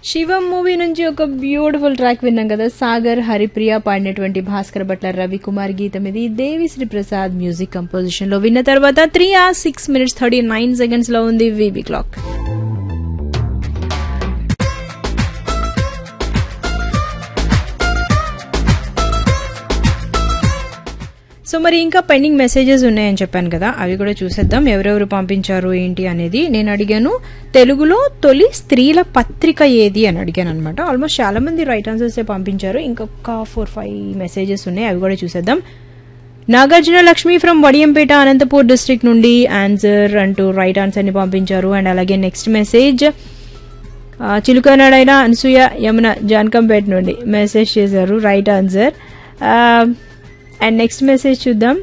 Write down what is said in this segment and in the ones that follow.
శివం movie నుంచి ఒక beautiful track విన్నాం కదా సాగర్ హరిప్రియ పాడినటువంటి భాస్కర్ భట్ల రవికుమార్ గీతం ఇది దేవిశ్రీ ప్రసాద్ మ్యూజిక్ కంపోజిషన్ లో విన్న తర్వాత three or six minutes thirty nine seconds లో ఉంది వీబీ క్లాక్ సో మరి ఇంకా పెండింగ్ మెసేజెస్ ఉన్నాయని చెప్పాను కదా అవి కూడా చూసేద్దాం ఎవరెవరు పంపించారు ఏంటి అనేది నేను అడిగాను తెలుగులో తొలి స్త్రీల పత్రిక ఏది అని అడిగాను అనమాట ఆల్మోస్ట్ చాలా మంది రైట్ ఆన్సర్స్ పంపించారు ఇంకొక ఫోర్ ఫైవ్ మెసేజెస్ ఉన్నాయి అవి కూడా చూసేద్దాం నాగార్జున లక్ష్మి ఫ్రమ్ వడియంపేట అనంతపూర్ డిస్ట్రిక్ట్ నుండి ఆన్సర్ అంటూ రైట్ ఆన్సర్ ని పంపించారు అండ్ అలాగే నెక్స్ట్ మెసేజ్ చిలుకనాడైన అనసూయ యమున జాన్కంపేట నుండి మెసేజ్ చేశారు right answer and next message చూద్దాం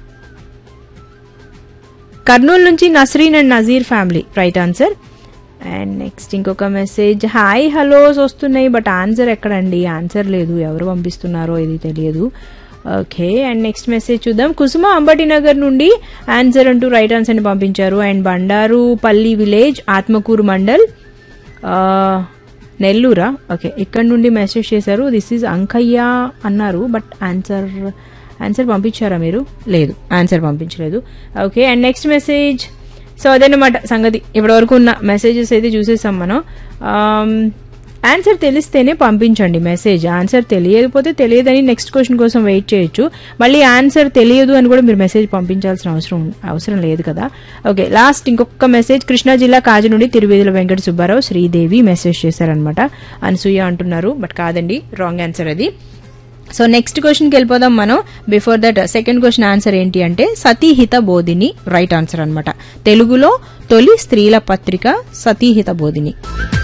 కర్నూలు నుంచి Nasreen and Nazeer family right answer and next ఇంకొక మెసేజ్ హాయ్ హలోస్ వస్తున్నాయి బట్ ఆన్సర్ ఎక్కడండి ఆన్సర్ లేదు ఎవరు పంపిస్తున్నారో ఇది తెలియదు ఓకే అండ్ నెక్స్ట్ మెసేజ్ చూద్దాం కుసుమ అంబటి నగర్ నుండి ఆన్సర్ అంటూ రైట్ ఆన్సర్ ని పంపించారు and Bandarupalli village Atmakur mandal నెల్లూరా ఓకే ఇక్కడ నుండి మెసేజ్ చేశారు దిస్ ఈజ్ అంకయ్య అన్నారు బట్ ఆన్సర్ ఆన్సర్ పంపించారా మీరు లేదు ఆన్సర్ పంపించలేదు okay and next message so అదనమాట సంగతి ఇప్పటి వరకు ఉన్న మెసేజెస్ అయితే చూసేసాం మనం ఆన్సర్ తెలిస్తేనే పంపించండి మెసేజ్ ఆన్సర్ తెలియకపోతే తెలియదని నెక్స్ట్ క్వశ్చన్ కోసం వెయిట్ చేయొచ్చు మళ్ళీ ఆన్సర్ తెలియదు అని కూడా మీరు మెసేజ్ పంపించాల్సిన అవసరం అవసరం లేదు కదా ఓకే లాస్ట్ ఇంకొక మెసేజ్ కృష్ణా జిల్లా కాజు నుండి తిరువేదుల వెంకట సుబ్బారావు శ్రీదేవి మెసేజ్ చేశారనమాట అనసూయ అంటున్నారు బట్ కాదండి రాంగ్ ఆన్సర్ అది సో నెక్స్ట్ క్వశ్చన్కి వెళ్ళిపోదాం మనం before that second question answer ఏంటి అంటే సతీహిత బోధిని రైట్ ఆన్సర్ అనమాట తెలుగులో తొలి స్త్రీల పత్రిక సతీహిత బోధిని